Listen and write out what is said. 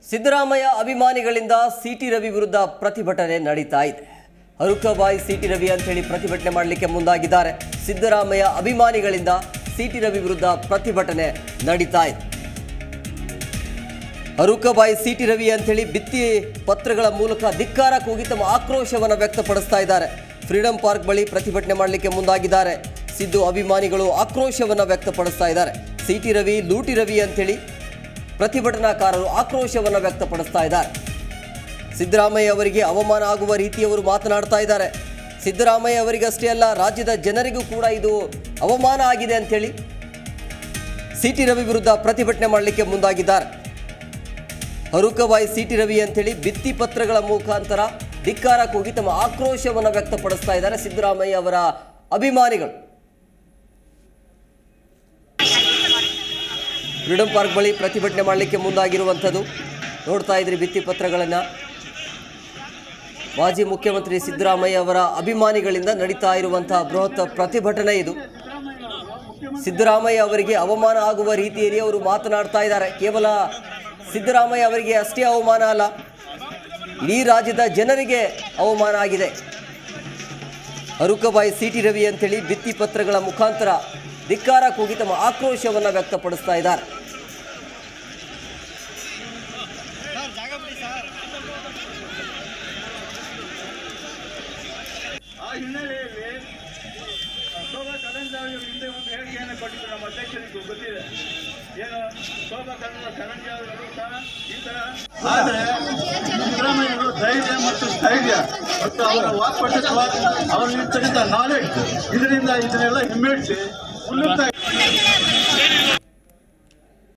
Siddaramaiah ಅಭಿಮಾನಿಗಳಿಂದ city Ravi ವಿರುದ್ಧ ಪ್ರತಿಭಟನೆ ನಡೀತಾ ಇದೆ ಅರುಕಬಾಯಿ ಸಿಟಿ ರವಿ ಅಂತ ಹೇಳಿ ಪ್ರತಿಭಟನೆ ಮಾಡಲಿಕ್ಕೆ ಮುಂದಾಗಿದ್ದಾರೆ ಸಿದ್ದರಾಮಯ್ಯ ಅಭಿಮಾನಿಗಳಿಂದ ಸಿಟಿ ರವಿ ವಿರುದ್ಧ ಪ್ರತಿಭಟನೆ ನಡೀತಾ ಇದೆ ಅರುಕಬಾಯಿ ಸಿಟಿ ರವಿ ಅಂತೇಳಿ ಭಿತ್ತಿ ಪತ್ರಗಳ ಮೂಲಕ ಧಿಕ್ಕಾರ ಕೂಗಿ ತಮ್ಮ ಆಕ್ರೋಶವನ್ನು ವ್ಯಕ್ತಪಡಿಸ್ತಾ ಇದ್ದಾರೆ ಫ್ರೀಡಂ ಪಾರ್ಕ್ ಬಳಿ ಪ್ರತಿಭಟನೆ ಮಾಡಲಿಕ್ಕೆ ಮುಂದಾಗಿದ್ದಾರೆ ಸಿದ್ದು ಅಭಿಮಾನಿಗಳು ಆಕ್ರೋಶವನ್ನು ವ್ಯಕ್ತಪಡಿಸ್ತಾ ಇದ್ದಾರೆ ಸಿಟಿ ರವಿ ಲೂಟಿ ರವಿ ಅಂತೇಳಿ ಪ್ರತಿಭಟನಾಕಾರರು ಆಕ್ರೋಶವನ್ನು ವ್ಯಕ್ತಪಡಿಸ್ತಾ ಇದ್ದಾರೆ ಸಿದ್ದರಾಮಯ್ಯ ಅವರಿಗೆ ಅವಮಾನ ಆಗುವ ರೀತಿಯವರು ಮಾತನಾಡ್ತಾ ಇದ್ದಾರೆ ಸಿದ್ದರಾಮಯ್ಯ ಅವರಿಗಷ್ಟೇ ಅಲ್ಲ ರಾಜ್ಯದ ಜನರಿಗೂ ಕೂಡ ಇದು ಅವಮಾನ ಆಗಿದೆ ಅಂತೇಳಿ ಸಿಟಿ ರವಿ ವಿರುದ್ಧ ಪ್ರತಿಭಟನೆ ಮಾಡಲಿಕ್ಕೆ ಮುಂದಾಗಿದ್ದಾರೆ ಹರುಕಬಾಯಿ ಸಿಟಿ ರವಿ ಅಂತೇಳಿ ಭಿತ್ತಿ ಪತ್ರಗಳ ಮುಖಾಂತರ ಧಿಕ್ಕಾರ ಕೂಗಿ ತಮ್ಮ ಆಕ್ರೋಶವನ್ನು ವ್ಯಕ್ತಪಡಿಸ್ತಾ ಇದ್ದಾರೆ ಸಿದ್ದರಾಮಯ್ಯ ಅವರ ಅಭಿಮಾನಿಗಳು ಫ್ರೀಡಂ ಪಾರ್ಕ್ ಬಳಿ ಪ್ರತಿಭಟನೆ ಮಾಡಲಿಕ್ಕೆ ಮುಂದಾಗಿರುವಂಥದ್ದು ನೋಡ್ತಾ ಇದ್ರಿ ಭಿತ್ತಿ ಪತ್ರಗಳನ್ನು ಮಾಜಿ ಮುಖ್ಯಮಂತ್ರಿ ಸಿದ್ದರಾಮಯ್ಯ ಅವರ ಅಭಿಮಾನಿಗಳಿಂದ ನಡೀತಾ ಇರುವಂತಹ ಬೃಹತ್ ಪ್ರತಿಭಟನೆ ಇದು ಸಿದ್ದರಾಮಯ್ಯ ಅವರಿಗೆ ಅವಮಾನ ಆಗುವ ರೀತಿಯಲ್ಲಿ ಅವರು ಮಾತನಾಡ್ತಾ ಇದ್ದಾರೆ ಕೇವಲ ಸಿದ್ದರಾಮಯ್ಯ ಅವರಿಗೆ ಅಷ್ಟೇ ಅವಮಾನ ಅಲ್ಲ ಇಡೀ ರಾಜ್ಯದ ಜನರಿಗೆ ಅವಮಾನ ಆಗಿದೆ ಅರುಕಬಾಯಿ ಸಿಟಿ ರವಿ ಅಂತೇಳಿ ಭಿತ್ತಿ ಪತ್ರಗಳ ಮುಖಾಂತರ ಧಿಕ್ಕಾರ ಕೂಗಿ ತಮ್ಮ ಆಕ್ರೋಶವನ್ನು ವ್ಯಕ್ತಪಡಿಸ್ತಾ ಇದ್ದಾರೆ ಆ ಹಿನ್ನೆಲೆಯಲ್ಲಿ ಶೋಭಾ ಕರಂದ್ಲಾಜೆ ಅವರು ಹಿಂದೆ ಒಂದು ಹೇಳಿಕೆಯನ್ನು ಕೊಟ್ಟಿದ್ದು ನಮ್ಮ ಅಧ್ಯಕ್ಷರಿಗೂ ಗೊತ್ತಿದೆ ಏನು ಶೋಭಾ ಕರಂದ್ಲ ಕರಂದ್ಲಾಜೆ ಅವರು ಸಹ ಈ ತರ ಆದರೆ ಸಿದ್ದರಾಮಯ್ಯವರು ಧೈರ್ಯ ಮತ್ತು ಸ್ಥೈರ್ಯ ಮತ್ತು ಅವರ ವಾಕ್ಪಟುತ್ವ ಅವರಲ್ಲಿರ್ತಕ್ಕಂಥ ನಾಲೆಡ್ಜ್ ಇದರಿಂದ ಇದನ್ನೆಲ್ಲ ಹಿಮ್ಮೆಟ್ಟಿಸಿ ಉನ್ನತ